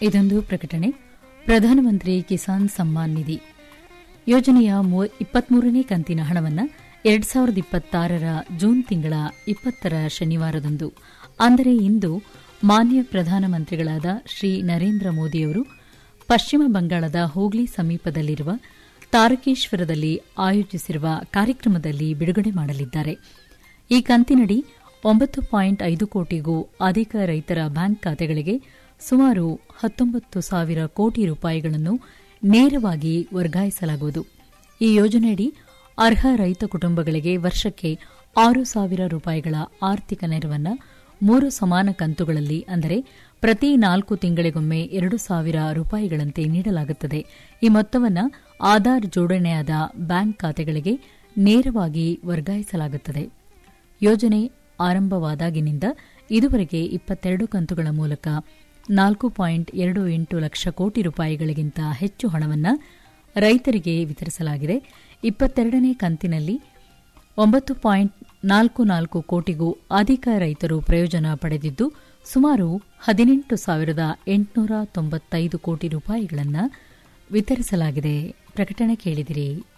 ಇದೊಂದು ಪ್ರಕಟಣೆ ಪ್ರಧಾನಮಂತ್ರಿ ಕಿಸಾನ್ ಸಮ್ಮಾನ್ ನಿಧಿ ಯೋಜನೆಯ ಇಪ್ಪತ್ಮೂರನೇ ಕಂತಿನ ಹಣವನ್ನು ಎರಡ್ ಸಾವಿರದ ಇಪ್ಪತ್ತಾರರ ಜೂನ್ ತಿಂಗಳ ಇಪ್ಪತ್ತರ ಶನಿವಾರದಂದು ಅಂದರೆ ಇಂದು ಮಾನ್ಯ ಪ್ರಧಾನಮಂತ್ರಿಗಳಾದ ಶ್ರೀ ನರೇಂದ್ರ ಮೋದಿಯವರು ಪಶ್ಚಿಮ ಬಂಗಾಳದ ಹೂಗ್ಲಿ ಸಮೀಪದಲ್ಲಿರುವ ತಾರಕೇಶ್ವರದಲ್ಲಿ ಆಯೋಜಿಸಿರುವ ಕಾರ್ಯಕ್ರಮದಲ್ಲಿ ಬಿಡುಗಡೆ ಮಾಡಲಿದ್ದಾರೆ ಈ ಕಂತಿನಡಿ ಒಂಬತ್ತು ಪಾಯಿಂಟ್ ಐದು ಕೋಟಿಗೂ ಅಧಿಕ ರೈತರ ಬ್ಯಾಂಕ್ ಖಾತೆಗಳಿಗೆ ಸುಮಾರು ಹತ್ತೊಂಬತ್ತು ಸಾವಿರ ಕೋಟಿ ರೂಪಾಯಿಗಳನ್ನು ನೇರವಾಗಿ ವರ್ಗಾಯಿಸಲಾಗುವುದು ಈ ಯೋಜನೆಯಡಿ ಅರ್ಹ ರೈತ ಕುಟುಂಬಗಳಿಗೆ ವರ್ಷಕ್ಕೆ ಆರು ಸಾವಿರ ರೂಪಾಯಿಗಳ ಆರ್ಥಿಕ ನೆರವನ್ನು ಮೂರು ಸಮಾನ ಕಂತುಗಳಲ್ಲಿ ಅಂದರೆ ಪ್ರತಿ ನಾಲ್ಕು ತಿಂಗಳಿಗೊಮ್ಮೆ ಎರಡು ಸಾವಿರ ರೂಪಾಯಿಗಳಂತೆ ನೀಡಲಾಗುತ್ತದೆ ಈ ಮೊತ್ತವನ್ನು ಆಧಾರ್ ಜೋಡಣೆಯಾದ ಬ್ಯಾಂಕ್ ಖಾತೆಗಳಿಗೆ ನೇರವಾಗಿ ವರ್ಗಾಯಿಸಲಾಗುತ್ತದೆ ಯೋಜನೆ ಆರಂಭವಾದಾಗಿನಿಂದ ಇದುವರೆಗೆ ಇಪ್ಪತ್ತೆರಡು ಕಂತುಗಳ ಮೂಲಕ ನಾಲ್ಕು ಪಾಯಿಂಟ್ ಎರಡು ಎಂಟು ಲಕ್ಷ ಕೋಟಿ ರೂಪಾಯಿಗಳಿಗಿಂತ ಹೆಚ್ಚು ಹಣವನ್ನು ರೈತರಿಗೆ ವಿತರಿಸಲಾಗಿದೆ ಇಪ್ಪತ್ತೆರಡನೇ ಕಂತಿನಲ್ಲಿ ಒಂಬತ್ತು ಪಾಯಿಂಟ್ ನಾಲ್ಕು ನಾಲ್ಕು ಕೋಟಿಗೂ ಅಧಿಕ ರೈತರು ಪ್ರಯೋಜನ ಪಡೆದಿದ್ದು ಸುಮಾರು ಹದಿನೆಂಟು ಸಾವಿರದ ಎಂಟುನೂರ ತೊಂಬತ್ತೈದು ಕೋಟಿ ರೂಪಾಯಿಗಳನ್ನು ವಿತರಿಸಲಾಗಿದೆ ಪ್ರಕಟಣೆ ಕೇಳಿದಿರಿ